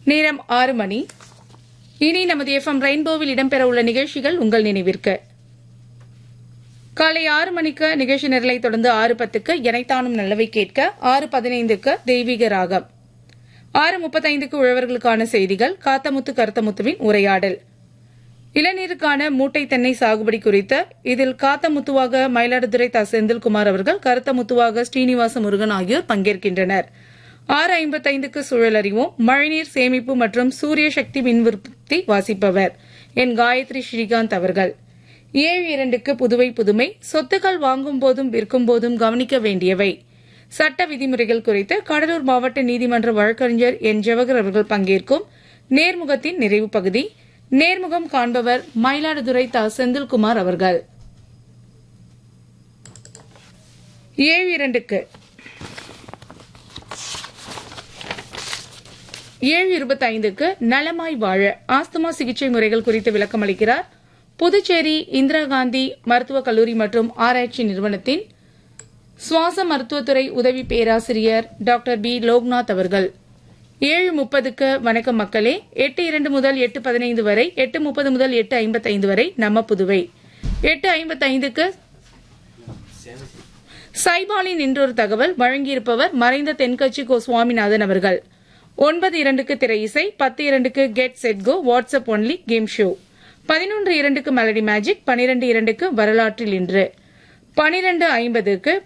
நேரம் ஆறு மணி இனி நமது எஃப்எம் ரெயின்போவில் இடம்பெறவுள்ள நிகழ்ச்சிகள் உங்கள் நினைவிற்கு காலை ஆறு மணிக்கு நிகழ்ச்சி நிரலை தொடர்ந்து ஆறு பத்துக்கு எனைத்தானும் நல்லவை கேட்க ஆறு பதினைந்துக்கு தெய்வீக ராகம் ஆறு முப்பத்தைந்துக்கு உழவர்களுக்கான செய்திகள் காத்தமுத்து கருத்தமுத்துவின் உரையாடல் இளநீருக்கான மூட்டை தென்னை சாகுபடி குறித்த இதில் காத்தமுத்துவாக மயிலாடுதுறை த செந்தில்குமார் அவர்கள் கருத்தமுத்துவாக ஸ்ரீனிவாச முருகன் ஆகியோர் பங்கேற்கின்றனர் ஆறு ஐம்பத்தைந்துக்கு சூழல் அறிவோம் மழைநீர் சேமிப்பு மற்றும் சூரிய சக்தி மின் உற்பத்தி வாசிப்பவர் என் காயத்ரி ஸ்ரீகாந்த் அவர்கள் ஏழு இரண்டுக்கு புதுவை புதுமை சொத்துக்கள் வாங்கும் போதும் விற்கும் போதும் கவனிக்க வேண்டியவை சட்ட விதிமுறைகள் குறித்து கடலூர் மாவட்ட நீதிமன்ற வழக்கறிஞர் என் ஜவஹர் அவர்கள் பங்கேற்கும் நேர்முகத்தின் நிறைவு பகுதி நேர்முகம் காண்பவர் மயிலாடுதுறை த செந்தில்குமார் அவர்கள் ஏழு இரண்டுக்கு ஏழு இருபத்தைந்துக்கு நலமாய் வாழ ஆஸ்துமா சிகிச்சை முறைகள் குறித்து விளக்கம் அளிக்கிறார் புதுச்சேரி இந்திரா காந்தி மருத்துவக் கல்லூரி மற்றும் ஆராய்ச்சி நிறுவனத்தின் சுவாச மருத்துவத்துறை உதவி பேராசிரியர் டாக்டர் பி லோக்நாத் அவர்கள் ஏழு முப்பதுக்கு வணக்கம் மக்களே எட்டு இரண்டு முதல் எட்டு பதினைந்து வரை எட்டு முப்பது முதல் எட்டு ஐம்பத்தைந்து வரை நம்ம புதுவை எட்டு ஐம்பத்தைந்துக்கு சைபாலின் இன்றொரு தகவல் வழங்கியிருப்பவர் மறைந்த தென்கட்சி கோ சுவாமிநாதன் அவர்கள் ஒன்பது இரண்டுக்கு திரை இசை பத்து இரண்டுக்கு get set go WhatsApp only game show பதினொன்று இரண்டுக்கு மெலடி மேஜிக் பனிரெண்டு இரண்டுக்கு வரலாற்றில் இன்று பனிரெண்டு ஐம்பதுக்கு